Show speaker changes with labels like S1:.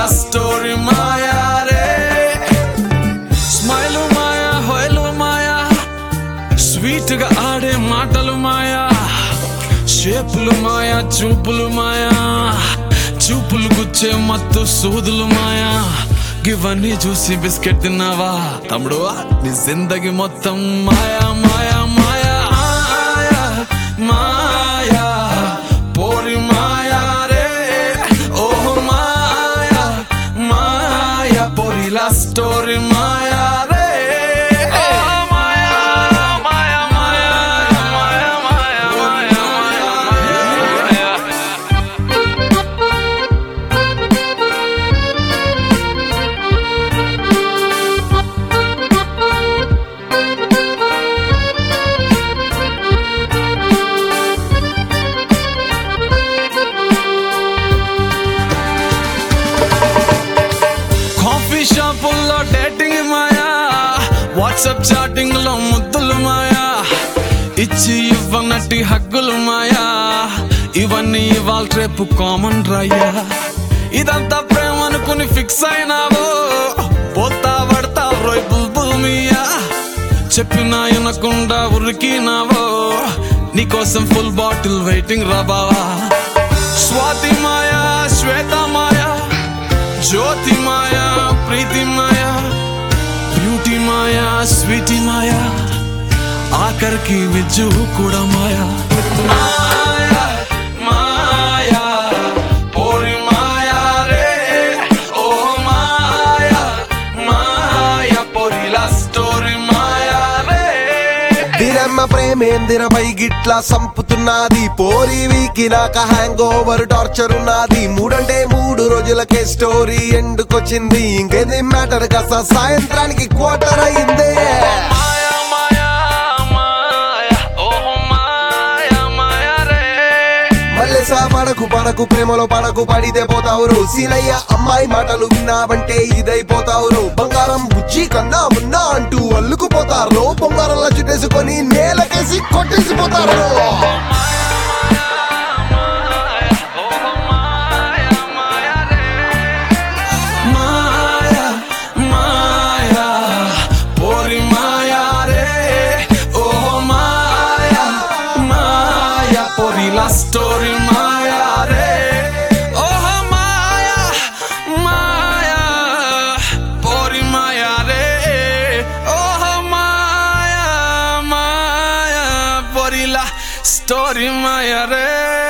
S1: పోరిలా story మాయా రే smile మాయా హోయలు మాయా స్వీట్ గా ఆడే మాటలు మాయా షేపులు మాయా చూపులు మాయా చూపులు గుచ్చే మత్తు సూదులు మాయా ఇవన్నీ చూసి బిస్కెట్ తిన్నావా తమ్ముడు నీ జిందగి మొత్తం మాయా మాయా మాయా మాయా మాయా పోరి మాయా రే ఓ మాయా మాయా పోరిలా స్టోరీ మాయా రే ఓ మాయా మాయా మాయా మాయా మాయా మాయా మాయా కాఫీ షాపుల్లో డేటింగ్ మాయా వాట్సాప్ చాటింగ్ లో ముద్దులు మాయా ఇచ్చి ఇవ్వనట్టి హగ్గులు మాయా ఇవన్నీ ఇవాళ రేపు కామన్ రాయ్యా ఇదంతా ప్రేమ అనుకుని ఫిక్స్ అయినావో పోతా పడతా రోయ్ బుల్బుల్ మియా చెప్పినా వినకుండా ఉరికినావో నీకోసం ఫుల్ బాటిల్ వెయిటింగ్ రా బావా స్వాతి మాయా శ్వేత మాయా జ్యోతి మాయా ప్రీతి మాయా బ్యూటీ మాయా స్వీటీ మాయా ఆఖరికి విజ్జు కూడా మాయా మాయా మాయా పోరి మాయా రే ఓ మాయా మాయా పోరిలా స్టోరీ మాయా రే
S2: దిరమ్మ ప్రేమేందిర గిట్లా సంపుతున్నది పోరి వీకి నాక హ్యాంగ్ ఓవర్ టార్చర్ ఉన్నది మూడంటే మూడు రోజులకే స్టోరీ ఎండుకొచ్చింది ఇంకేది మ్యాటర్ కాస్త సాయంత్రానికి క్వార్టర్ అయిందే
S1: మాయా మాయా మాయా ఓ మాయా మాయా రే
S2: మల్లెసా పడకు పడకు ప్రేమలో పడకు పడితే పోతావురు సీనయ్య అమ్మాయి మాటలు విన్నావంటే ఇదైపోతావురు బంగారం బుజ్జి కన్నా మున్నా అంటూ అల్లుకుపోతారు బొంగారంలా చుట్టేసుకొని నేలకేసి కొట్టేసిపోతారు
S1: మాయా మాయా పోరి మాయా రే ఓ మాయా మాయా పోరిలా స్టోరీ మాయా రే ఓ మాయా మాయా పోరి మాయా రే ఓ మాయా మాయా పోరిలా స్టోరీ మాయా రే